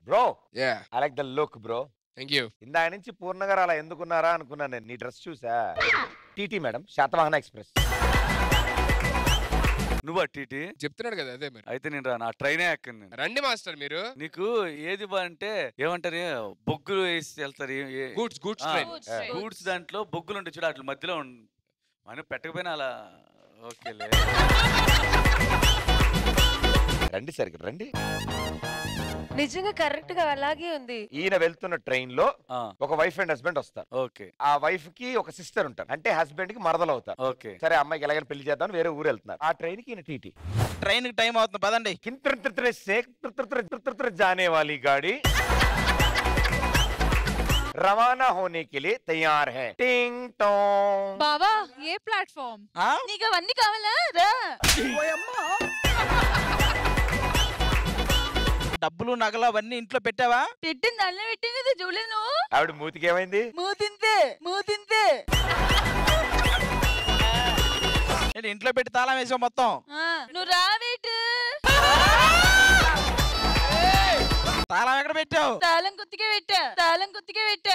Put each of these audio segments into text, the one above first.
Bro yeah I like the look bro thank you ఇందా నుంచి పూర్ణ గారు అలా ఎందుకున్నారా అనుకున్నాను నేను నీ డ్రెస్ చూసా టీటీ మేడం శాతవాహన ఎక్స్ప్రెస్ నువ్వు టీటీ చెప్తున్నాడు కదా అదే మరి అయితే నేను రాను ఆ ట్రైనే ఎక్కను నేను రండి మాస్టర్ మీరు నీకు ఏది బా అంటే ఏమంటారు బొగ్గులు వేసి వెళ్తారు ఏ- ఏ- గూడ్స్ గూడ్స్ ఆ, ట్రైన్ Goods ఆ. train. గూడ్స్ దాంట్లో బొగ్గులు ఉంటాయి చూడు అట్లా మధ్యలో ఉం- మనం పెట్టకపోయినా అలా ఓకేలే రండి సరిగ్గా రండి నిజంగా కరెక్ట్ గా అలాగే ఉంది ఈయన వెళ్తున్న ట్రైన్ లో ఆ, ఒక వైఫ్ అండ్ హస్బెండ్ వస్తారు ఓకే ఆ వైఫ్ కి ఒక సిస్టర్ ఉంటారు అంటే హస్బెండ్ కి మరదలు అవుతారు ఓకే సరే అమ్మాయికి ఎలాగైనా పెళ్లి చేద్దాం వేరే ఊరు వెళ్తున్నారు ఆ ట్రైన్ కి ఈయన టీటీ ట్రైన్ కి టైం అవుతుంది పదండి కింత్ర से त्र जाने वाली गाड़ी रवाना होने के लिए तैयार है टिंग टोंग బావా ఏ ప్లాట్ఫామ్ ఆ? నీకు అవన్నీ కావాలా రా డబ్బులు నగలు అవన్నీ ఇంట్లో పెట్టావా పెట్టింది అల్ల పెట్టింది కదా చూడలేదు నువ్వు ఆవిడ మూతికి ఏమైంది మూతింతే మూతింతే ఏంటి ఇంట్లో పెట్టి తాళం వేసావు మొత్తం ఆ, నువ్వు రావేటు తాళం ఎక్కడ పెట్టావు తాళం కుత్తికే పెట్టా తాళం కుత్తికే పెట్టా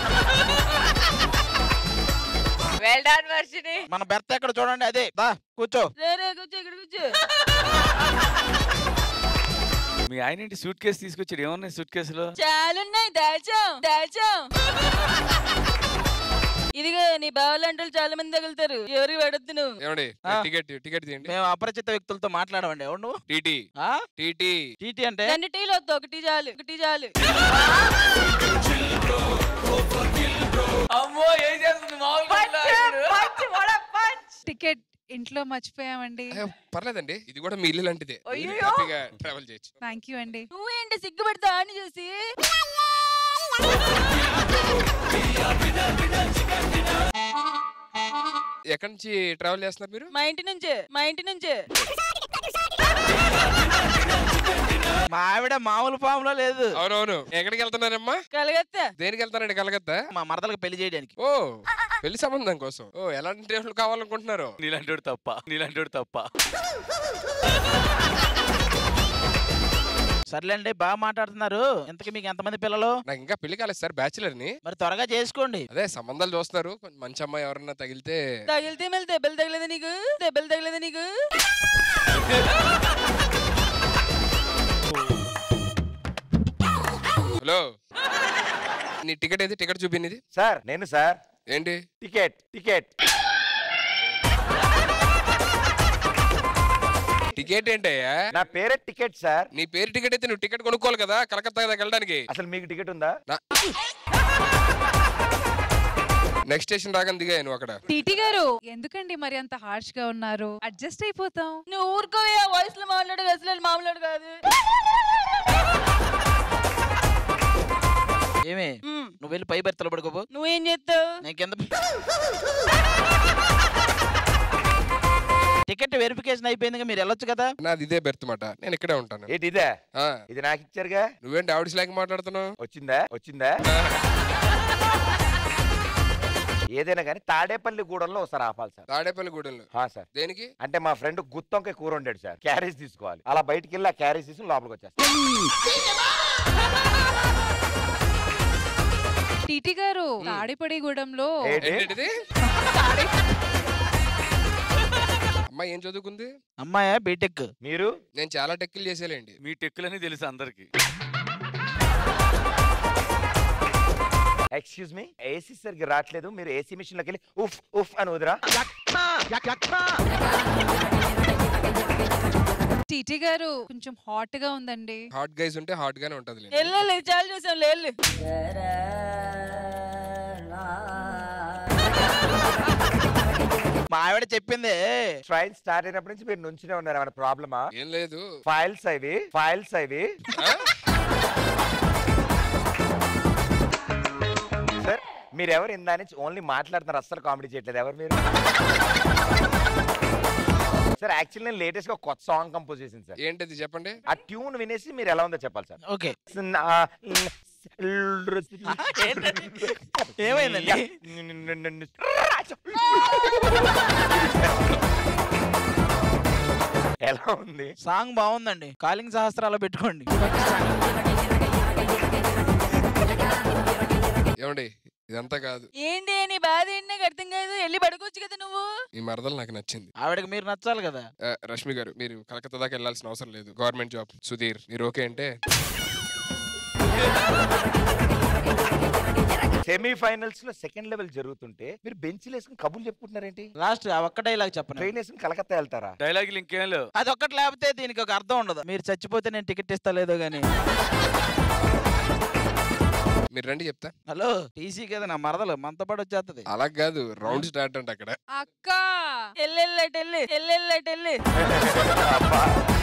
వెల్ డన్ వర్షిని మన బెర్త్ ఎక్కడ చూడండి అదే దా కూర్చో రే రే కూర్చో ఇక్కడ కూర్చో మీ ఆయన ఏంటి సూట్ కేసు తీసుకొచ్చాడు ఏమన్నాయి సూట్ కేసులో చాలున్నాయి దాచాం దాచాం ఇదిగో నీ బావలాంటి వాళ్ళు చాలా మంది తగులుతారు ఎవరికి పడద్దు నువ్వు ఏమండి ఆ. టికెట్ టికెట్ తీయండి మేము అపరిచిత వ్యక్తులతో మాట్లాడమండి ఎవరు నువ్వు టీటీ ఆ? టీటీ టీటీ అంటే రెండు టీలు వద్దు ఒకటి చాలు ఒకటి చాలు అమ్మో ఏం చేస్తుంది టికెట్ ఇంట్లో మర్చిపోయామండి ఏ, పర్లేదండి ఇది కూడా మీ ఇల్లు లాంటిదే మీరు అయ్యయ్యో. హ్యాపీగా ట్రావెల్ చేయొచ్చు థ్యాంక్ యూ అండి నువ్వేంటి సిగ్గుపడతా అని చూసి ఎక్కడి నుంచి ట్రావెల్ చేస్తున్నారు మీరు మా ఇంటి నుంచే మా ఇంటి నుంచే మా ఆవిడ మామూలు ఫామ్ లో లేదు అవునవును ఎక్కడికి వెళ్తున్నారమ్మా కలగత్తా దేనికి వెళ్తారండి కలకత్తా మా మరదలకు పెళ్లి చేయడానికి ఓ పెళ్లి సంబంధం కోసం ఓ ఎలాంటి వాళ్ళు కావాలనుకుంటున్నారు నీలాంటి తప్ప నీలాంటి తప్ప సర్లేండి బాగా మాట్లాడుతున్నారు ఇంతకీ మీకు ఎంతమంది పిల్లలు నాకు ఇంకా పెళ్లి కాలేదు సార్ బ్యాచులర్ ని మరి త్వరగా చేసుకోండి అదే సంబంధాలు చూస్తున్నారు కొంచెం మంచి అమ్మాయి ఎవరన్నా తగిలితే తగిలితే మళ్ళీ దెబ్బలు తగలేదు నీకు దెబ్బలు తగలేదు నీకు హలో నీ టికెట్ ఏది టికెట్ చూపింది సార్ నేను సార్ ఏంటి టికెట్ టికెట్ టికెట్ ఏంటయ్యా నా పేరే టికెట్ సార్ నీ పేరు టికెట్ అయితే నువ్వు టికెట్ కొనుక్కోవాలి కదా కలకత్తా దాకా వెళ్ళడానికి అసలు మీకు టికెట్ ఉందా నెక్స్ట్ స్టేషన్ రాగానే దిగా నువ్వు అక్కడ టీటీ గారు ఎందుకండి మరి అంత హార్ష్ గా ఉన్నారు అడ్జస్ట్ అయిపోతాం నువ్వు ఊరుకోవే ఆ వాయిస్ లో మాట్లాడు అసలు మామూలు కాదు ఏమి ఉమ్, నువ్వు వెళ్ళి పై బెర్తలు పడుకోపో నువ్వేం చేస్తావు నేను కింద టికెట్ వెరిఫికేషన్ అయిపోయింది మీరు వెళ్ళొచ్చు కదా నాది ఇదే బెర్త్ మాట నేను ఇక్కడే ఉంటాను ఏంటి ఇదే ఆ, ఇది నాకు ఇచ్చారుగా నువ్వేంటి ఆవిడ స్లాగ్ మాట్లాడుతున్నావు వచ్చిందా వచ్చిందా ఏదైనా కానీ తాడేపల్లి గూడెంలో ఒకసారి ఆపాలి సార్ తాడేపల్లి గూడెంలో హా సార్ దేనికి అంటే మా ఫ్రెండ్ గుత్తొంకాయ కూర వండాడు సార్ క్యారేజ్ తీసుకోవాలి అలా బయటికి వెళ్ళి ఆ క్యారేజ్ తీసుకుని లోపలికి వచ్చేస్తాను టీటీ గారు తాడిపడిగూడెంలో ఏంటి? ఏంటిది అమ్మాయి ఏం చదువుకుంది అమ్మాయా బీటెక్ మీరు నేను చాలా టెక్కులు చేసేలేండి మీ టెక్కులని తెలుసు అందరికి ఎక్స్క్యూజ్ మీ ఏసీ సరిగ్గా రావట్లేదు మీరు ఏసీ మిషన్ లోకి వెళ్ళి ఉఫ్ ఉఫ్ అని వదిరా టీటీ గారు కొంచెం హాట్ గా ఉందండి హాట్ గైస్ ఉంటే హాట్ గానే ఉంటది వెళ్ళు చాలు చూసాం లేళ్ళు మా ఆవిడ చెప్పింది ట్రైన్ స్టార్ట్ అయినప్పటి నుంచి మీరు నుంచునే ఉన్నారు ఏమైనా ప్రాబ్లమా ఏం లేదు ఫైల్స్ అవి ఫైల్స్ అవి ఆ? సార్ మీరు ఎవరు ఇందా నుంచి ఓన్లీ మాట్లాడుతున్నారు అస్సలు కామెడీ చేయట్లేదు ఎవరు మీరు సార్ యాక్చువల్లీ నేను లేటెస్ట్ గా ఒక కొత్త సాంగ్ కంపోజ్ చేసింది సార్ ఏంటిది చెప్పండి ఆ ట్యూన్ వినేసి మీరు ఎలా ఉందో చెప్పాలి సార్ ఓకే నా- ఏమైందండి? ఎలా ఉంది సాంగ్ బాగుందండి కాలింగ్ సహస్రాలు పెట్టుకోండి ఏమండి ఇదంతా కాదు ఏంటి నీ బాధ ఏంటి నాకు అర్థం కాదు వెళ్ళి పడుకోవచ్చు కదా నువ్వు ఈ మరదలు నాకు నచ్చింది ఆవిడకి మీరు నచ్చాలి కదా ఆ, రష్మి గారు మీరు కలకత్తా దాకా వెళ్ళాల్సిన అవసరం లేదు గవర్నమెంట్ జాబ్ సుధీర్ మీరు ఓకే అంటే సెమీఫైనల్స్ లో సెకండ్ లెవెల్ జరుగుతుంటే మీరు బెంచ్ వేసుకుని కబుర్లు చెప్పుకుంటున్నారేంటి లాస్ట్ ఆ ఒక్క డైలాగ్ చెప్పండి ట్రైన్ వేసుకుని కలకత్తా వెళ్తారా డైలాగులు ఇంకేం లేవు అది ఒక్కటి లేకపోతే దీనికి ఒక అర్థం ఉండదు మీరు చచ్చిపోతే నేను టికెట్ ఇస్తా లేదో గానీ మీరు రండి చెప్తా హలో టీసీ కదా నా మరదలు మనతో పాటు వచ్చేస్తుంది అలా కాదు రౌండ్ స్టార్ట్ అంటే అక్కడ అక్క ఎల్లెల్లటెల్లి ఎల్లెల్లటెల్లి అబ్బా.